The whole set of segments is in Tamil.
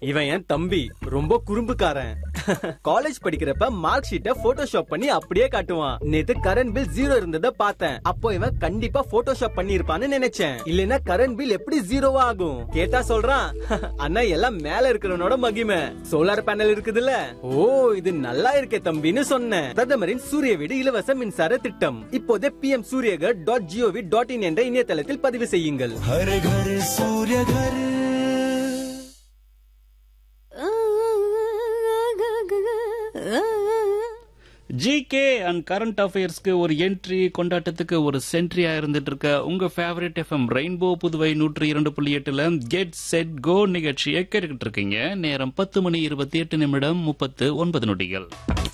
இவன் என் தம்பி ரொம்ப குறும்புக்காரன் காலேஜ் படிக்கிறப்ப மார்க் ஷீட்டை போட்டோஷாப் பண்ணி அப்படியே காட்டுவான் நேத்து கரண்ட் பில் ஜீரோ இருந்தத பார்த்தேன் அப்போ இவன் கண்டிப்பா போட்டோஷாப் பண்ணி இருப்பான்னு நினைச்சேன் இல்லனா கரண்ட் பில் எப்படி ஜீரோவா ஆகும் கேட்டா சொல்றான் அண்ணா எல்லாம் மேல இருக்கிறவனோட மகிமை சோலார் பேனல் இருக்குதுல்ல ஓ இது நல்லா இருக்கே தம்பின்னு சொன்னேன் பிரதமரின் சூரிய வீடு இலவச மின்சார திட்டம் இப்போதே PM Suryaghar dot G O V dot in என்ற இணையதளத்தில் பதிவு செய்யுங்கள் हर घर सूर्य घर ஜிகே அண்ட் கரண்ட் அஃபேர்ஸ்க்கு ஒரு என்ட்ரி கொண்டாட்டத்துக்கு ஒரு சென்ட்ரியா இருந்துட்டு இருக்க உங்க ஃபேவரட் எஃப்எம் ரெயின்போ புதுவை நூற்றி இரண்டு புள்ளி எட்டுல கெட் செட் கோ நிகழ்ச்சியை கேட்டுக்கிட்டு இருக்கீங்க நேரம் பத்து மணி இருபத்தி எட்டு நிமிடம் முப்பத்து ஒன்பது நொடிகள்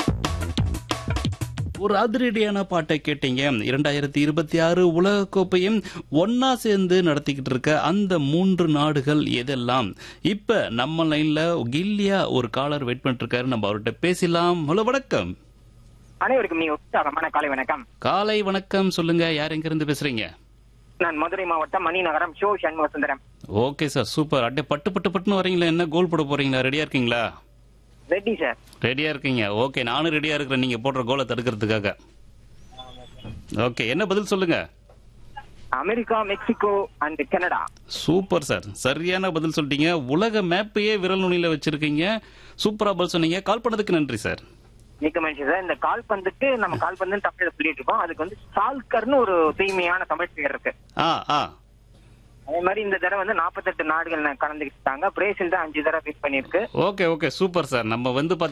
ஒரு அதிரடியான பாட்டை கேட்டீங்க இரண்டாயிரத்தி இருபத்தி ஆறு உலக கோப்பையும் ஒன்னா சேர்ந்து நடத்திக்கிட்டு இருக்க அந்த மூன்று நாடுகள் எதெல்லாம் இப்ப நம்ம லைன்ல கில்லியா ஒரு காலர் வெயிட் பண்ணிட்டு இருக்காரு நம்ம அவர்கிட்ட பேசலாம் ஹலோ வணக்கம் அனைவருக்கும் நீ உற்சாகமான காலை வணக்கம் காலை வணக்கம் சொல்லுங்க யார் எங்க இருந்து பேசுறீங்க நான் மதுரை மாவட்டம் மணிநகரம் ஷோ Shanmuga Sundaram okay sir super அட்டே பட்டு பட்டு பட்டுன்னு வரீங்களா என்ன கோல் போட போறீங்களா ரெடியா இருக்கீங்களா ரெட்டி சார் ரெடியா இருக்கீங்க ஓகே நானும் ரெடியா இருக்கிறேன் நீங்க போடுற கோலை தடுக்கிறதுக்காக ஓகே என்ன பதில் சொல்லுங்க America Mexico and Canada super sir சரியான பதில் சொல்லிட்டீங்க உலக மேப்பையே விரல் நுனியில வச்சிருக்கீங்க சூப்பரா பதில் சொன்னீங்க கால் பண்ணதுக்கு நன்றி சார் மிக்க மகிழ்ச்சி சார் இந்த கால்பந்துக்கு நம்ம கால்பந்து தமிழ்ல சொல்லிட்டு இருக்கோம் அதுக்கு வந்து சால்கர்னு ஒரு தூய்மையான தமிழ் பெயர் இருக்கு ஆ ஆ அதே மாதிரி இந்த தடவை வந்து நாற்பத்தெட்டு நாடுகள் கலந்துக்கிட்டாங்க பிரேசில் தான் அஞ்சு தடவை வின் பண்ணிருக்கு ஓகே ஓகே சூப்பர் சார் நம்ம வந்து